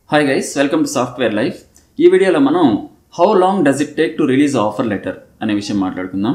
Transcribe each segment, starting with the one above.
hi guys welcome to software life ఈ వీడియోలో మనం how long does it take to release offer letter అనే విషయం మాట్లాడుకుందాం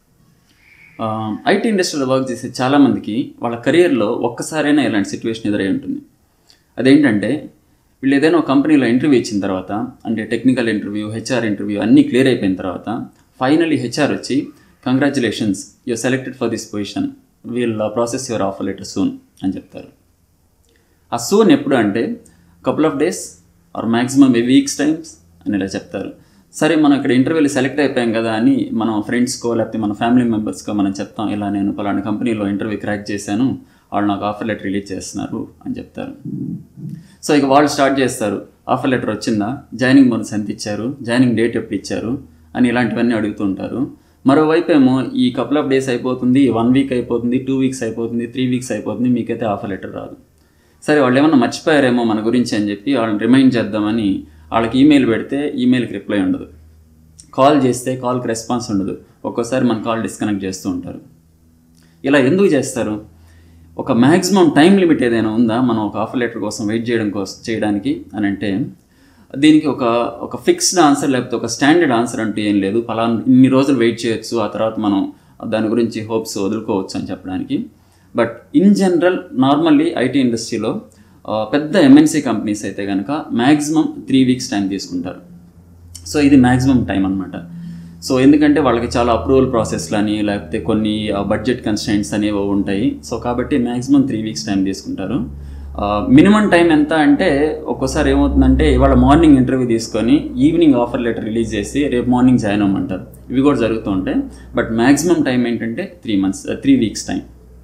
ఐటీ ఇండస్ట్రీలో వర్క్ చేసే చాలామందికి వాళ్ళ కెరియర్లో ఒక్కసారైనా ఇలాంటి సిచ్యువేషన్ ఎదురై ఉంటుంది అదేంటంటే వీళ్ళు ఏదైనా ఒక కంపెనీలో ఇంటర్వ్యూ ఇచ్చిన తర్వాత అంటే టెక్నికల్ ఇంటర్వ్యూ హెచ్ఆర్ ఇంటర్వ్యూ అన్నీ క్లియర్ అయిపోయిన తర్వాత ఫైనలీ హెచ్ఆర్ వచ్చి congratulations you're selected for this position we'll process your offer letter soon అని చెప్తారు ఆ సూన్ ఎప్పుడు అంటే couple of days or maximum a weeks times అని ఇలా చెప్తారు సరే మనం ఇక్కడ ఇంటర్వ్యూలో సెలెక్ట్ అయిపోయాం కదా అని మనం ఫ్రెండ్స్కో లేకపోతే మన ఫ్యామిలీ మెంబర్స్కో మనం చెప్తాం ఇలా నేను పలానా కంపెనీలో ఇంటర్వ్యూ క్రాక్ చేశాను వాళ్ళు నాకు ఆఫర్ లెటర్ రిలీజ్ చేస్తున్నారు అని చెప్తారు సో ఇక వాళ్ళు స్టార్ట్ చేస్తారు ఆఫర్ లెటర్ వచ్చిందా జాయినింగ్ బోనస్ ఎంత ఇచ్చారు జాయినింగ్ డేట్ ఎప్పుడు ఇచ్చారు అని ఇలాంటివన్నీ అడుగుతూ ఉంటారు మరోవైపు ఏమో ఈ కపుల్ ఆఫ్ డేస్ అయిపోతుంది వన్ వీక్ అయిపోతుంది టూ వీక్స్ అయిపోతుంది త్రీ వీక్స్ అయిపోతుంది మీకైతే ఆఫర్ లెటర్ రాదు సరే వాళ్ళు ఏమన్నా మర్చిపోయారేమో మన గురించి అని చెప్పి వాళ్ళని రిమైండ్ చేద్దామని వాళ్ళకి ఈమెయిల్ పెడితే ఈమెయిల్కి రిప్లై ఉండదు కాల్ చేస్తే కాల్కి రెస్పాన్స్ ఉండదు ఒక్కోసారి మన కాల్ డిస్కనెక్ట్ చేస్తూ ఉంటారు ఇలా ఎందుకు చేస్తారు ఒక మ్యాక్సిమం టైం లిమిట్ ఏదైనా ఉందా మనం ఒక ఆఫర్ లెటర్ కోసం వెయిట్ చేయడం కోసం చేయడానికి అని అంటే దీనికి ఒక ఒక ఫిక్స్డ్ ఆన్సర్ లేకపోతే ఒక స్టాండర్డ్ ఆన్సర్ అంటూ ఏం లేదు పలానా ఇన్ని రోజులు వెయిట్ చేయొచ్చు ఆ తర్వాత మనం దాని గురించి హోప్స్ వదులుకోవచ్చు అని చెప్పడానికి but in general normally IT ఇండస్ట్రీలో పెద్ద ఎంఎన్సీ కంపెనీస్ అయితే కనుక మ్యాక్సిమం త్రీ వీక్స్ టైం తీసుకుంటారు సో ఇది మ్యాక్సిమం టైం అనమాట సో ఎందుకంటే వాళ్ళకి చాలా అప్రూవల్ ప్రాసెస్లు అని లేకపోతే కొన్ని బడ్జెట్ కన్స్టెంట్స్ అనేవి ఉంటాయి సో కాబట్టి మ్యాక్సిమం త్రీ వీక్స్ టైం తీసుకుంటారు మినిమం టైం ఎంత అంటే ఒక్కోసారి ఏమవుతుందంటే ఇవాళ మార్నింగ్ ఇంటర్వ్యూ తీసుకొని ఈవినింగ్ ఆఫర్ లెటర్ రిలీజ్ చేసి రేపు మార్నింగ్ జాయిన్ అవ్వమంటారు ఇవి కూడా జరుగుతూ ఉంటాయి బట్ మ్యాక్సిమం టైం ఏంటంటే three months three weeks time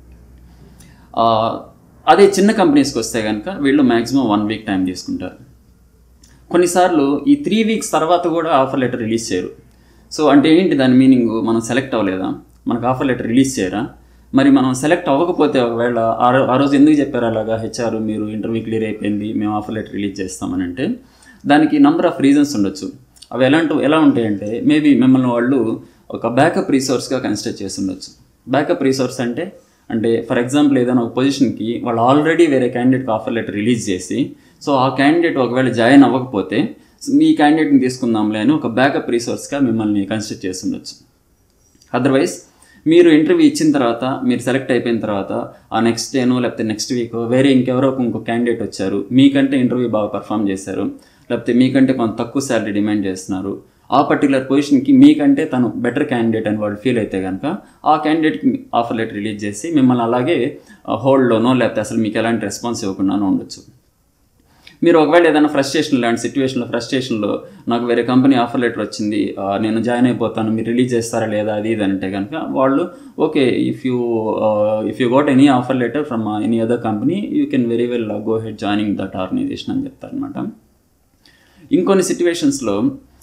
అదే చిన్న కంపెనీస్కి వస్తే కనుక వీళ్ళు మ్యాక్సిమం వన్ వీక్ టైం తీసుకుంటారు కొన్నిసార్లు ఈ త్రీ వీక్స్ తర్వాత కూడా ఆఫర్ లెటర్ రిలీజ్ చేయరు సో అంటే ఏంటి దాని మీనింగ్ మనం సెలెక్ట్ అవ్వలేదా మనకు ఆఫర్ లెటర్ రిలీజ్ చేయరా మరి మనం సెలెక్ట్ అవ్వకపోతే ఒకవేళ ఆ రో- ఆ రోజు ఎందుకు చెప్పారు అలాగా హెచ్ఆర్ మీరు ఇంటర్వ్యూ క్లియర్ అయిపోయింది మేము ఆఫర్ లెటర్ రిలీజ్ చేస్తామని అంటే దానికి నంబర్ ఆఫ్ రీజన్స్ ఉండొచ్చు అవి ఎలాంటి ఎలా ఉంటాయంటే మేబీ మిమ్మల్ని వాళ్ళు ఒక బ్యాకప్ రీసోర్స్గా కన్సిడర్ చేసి ఉండొచ్చు బ్యాకప్ రీసోర్స్ అంటే అంటే ఫర్ ఎగ్జాంపుల్ ఏదైనా ఒక పొజిషన్కి వాళ్ళు ఆల్రెడీ వేరే క్యాండిడేట్కి ఆఫర్ లెటర్ రిలీజ్ చేసి సో ఆ క్యాండిడేట్ ఒకవేళ జాయిన్ అవ్వకపోతే మీ క్యాండిడేట్ని తీసుకుందాంలే అని ఒక బ్యాకప్ రీసోర్స్గా మిమ్మల్ని కన్సిడర్ చేసి ఉండొచ్చు అదర్వైజ్ మీరు ఇంటర్వ్యూ ఇచ్చిన తర్వాత మీరు సెలెక్ట్ అయిపోయిన తర్వాత ఆ నెక్స్ట్ డేనో లేకపోతే నెక్స్ట్ వీక్ వేరే ఇంకెవరో ఇంకో క్యాండిడేట్ వచ్చారు మీకంటే ఇంటర్వ్యూ బాగా పర్ఫామ్ చేశారు లేకపోతే మీకంటే కొంత తక్కువ శాలరీ డిమాండ్ చేస్తున్నారు ఆ పర్టికులర్ పొజిషన్కి మీకంటే తను బెటర్ క్యాండిడేట్ అని వాళ్ళు ఫీల్ అయితే కనుక ఆ క్యాండిడేట్కి ఆఫర్ లెటర్ రిలీజ్ చేసి మిమ్మల్ని అలాగే హోల్డ్లోనో లేకపోతే అసలు మీకు ఎలాంటి రెస్పాన్స్ ఇవ్వకుండానో ఉండొచ్చు మీరు ఒకవేళ ఏదైనా ఫ్రస్ట్రేషన్ లాంటి సిచ్యువేషన్లో ఫ్రస్ట్రేషన్లో నాకు వేరే కంపెనీ ఆఫర్ లెటర్ వచ్చింది ఆ, నేను జాయిన్ అయిపోతాను మీరు రిలీజ్ చేస్తారా లేదా అది ఇది అంటే కనుక వాళ్ళు okay if you if you got any offer letter from any other company you can very well go head joining that organization అని చెప్తారనమాట ఇంకొన్ని సిచ్యువేషన్స్లో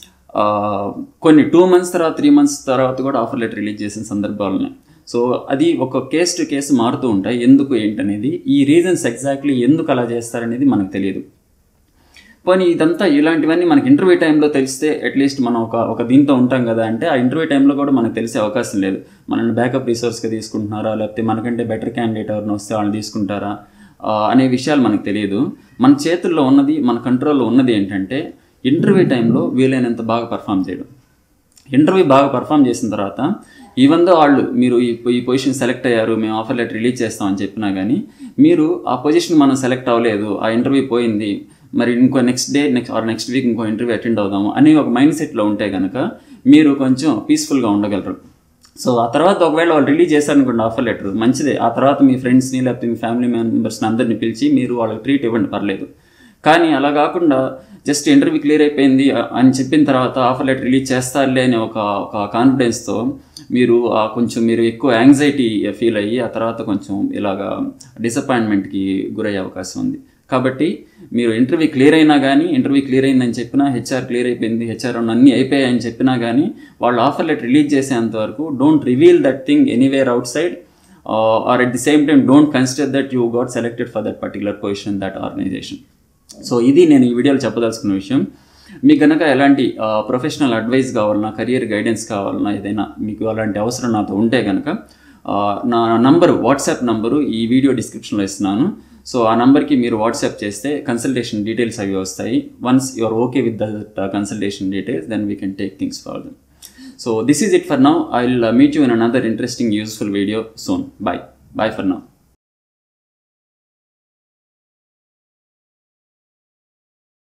కొన్ని టూ మంత్స్ తర్వాత త్రీ మంత్స్ తర్వాత కూడా ఆఫర్ లెటర్ రిలీజ్ చేసిన సందర్భాలు ఉన్నాయి సో అది ఒక కేసు టు కేసు మారుతూ ఉంటాయి ఎందుకు ఏంటనేది ఈ రీజన్స్ ఎగ్జాక్ట్లీ ఎందుకు అలా చేస్తారనేది మనకు తెలియదు పోనీ ఇదంతా ఇలాంటివన్నీ మనకి ఇంటర్వ్యూ టైంలో తెలిస్తే అట్లీస్ట్ మనం ఒక ఒక దీంతో ఉంటాం కదా అంటే ఆ ఇంటర్వ్యూ టైంలో కూడా మనకు తెలిసే అవకాశం లేదు మనల్ని బ్యాకప్ రిసోర్స్గా తీసుకుంటున్నారా లేకపోతే మనకంటే బెటర్ క్యాండిడేట్ ఎవరిని వస్తే వాళ్ళని తీసుకుంటారా ఆ, అనే విషయాలు మనకు తెలియదు మన చేతుల్లో ఉన్నది మన కంట్రోల్లో ఉన్నది ఏంటంటే ఇంటర్వ్యూ టైంలో వీలైనంత బాగా పర్ఫామ్ చేయడం ఇంటర్వ్యూ బాగా పర్ఫామ్ చేసిన తర్వాత ఈవెన్ దో వాళ్ళు మీరు ఈ ఈ పొజిషన్ సెలెక్ట్ అయ్యారు మేము ఆఫర్ లెటర్ రిలీజ్ చేస్తామని చెప్పినా కానీ మీరు ఆ పొజిషన్ మనం సెలెక్ట్ అవ్వలేదు ఆ ఇంటర్వ్యూ పోయింది మరి ఇంకో next day next or next week ఇంకో ఇంటర్వ్యూ అటెండ్ అవుదాము అని ఒక మైండ్ సెట్లో ఉంటే కనుక మీరు కొంచెం పీస్ఫుల్గా ఉండగలరు సో ఆ తర్వాత ఒకవేళ వాళ్ళు రిలీజ్ చేశారనుకోండి ఆఫర్ లెటర్ మంచిదే ఆ తర్వాత మీ ఫ్రెండ్స్ని లేకపోతే మీ ఫ్యామిలీ మెంబర్స్ని అందరిని పిలిచి మీరు వాళ్ళకి ట్రీట్ ఇవ్వండి పర్లేదు కానీ అలా కాకుండా జస్ట్ ఇంటర్వ్యూ క్లియర్ అయిపోయింది అ- అని చెప్పిన తర్వాత ఆఫర్ లెటర్ రిలీజ్ చేస్తారులే అనే ఒక ఒక కాన్ఫిడెన్స్తో మీరు ఆ కొంచెం మీరు ఎక్కువ యాంగ్జైటీ ఫీల్ అయ్యి ఆ తర్వాత కొంచెం ఇలాగా డిసప్పాయింట్మెంట్కి గురయ్యే అవకాశం ఉంది కాబట్టి మీరు ఇంటర్వ్యూ క్లియర్ అయినా కానీ ఇంటర్వ్యూ క్లియర్ అయిందని చెప్పినా హెచ్ఆర్ క్లియర్ అయిపోయింది హెచ్ఆర్ అన్నీ అయిపోయాయని చెప్పినా కానీ వాళ్ళు ఆఫర్ లెటర్ రిలీజ్ చేసేంత వరకు don't reveal that thing anywhere outside or at the same time don't consider that you got selected for that particular position that organization so ఇది నేను ఈ వీడియోలో చెప్పదలుచుకున్న విషయం మీకు కనుక ఎలాంటి ప్రొఫెషనల్ అడ్వైస్ కావాలన్నా కెరియర్ గైడెన్స్ కావాలన్నా ఏదైనా మీకు అలాంటి అవసరం నాతో ఉంటే కనుక ఆ, నా నంబరు వాట్సాప్ నంబరు ఈ వీడియో డిస్క్రిప్షన్లో ఇస్తున్నాను సో ఆ నెంబర్కి మీరు వాట్సాప్ చేస్తే కన్సల్టేషన్ డీటెయిల్స్ అవి వస్తాయి once you're okay with that consultation details then we can take things for them so this is it for now I will meet you in another interesting useful video soon bye bye for now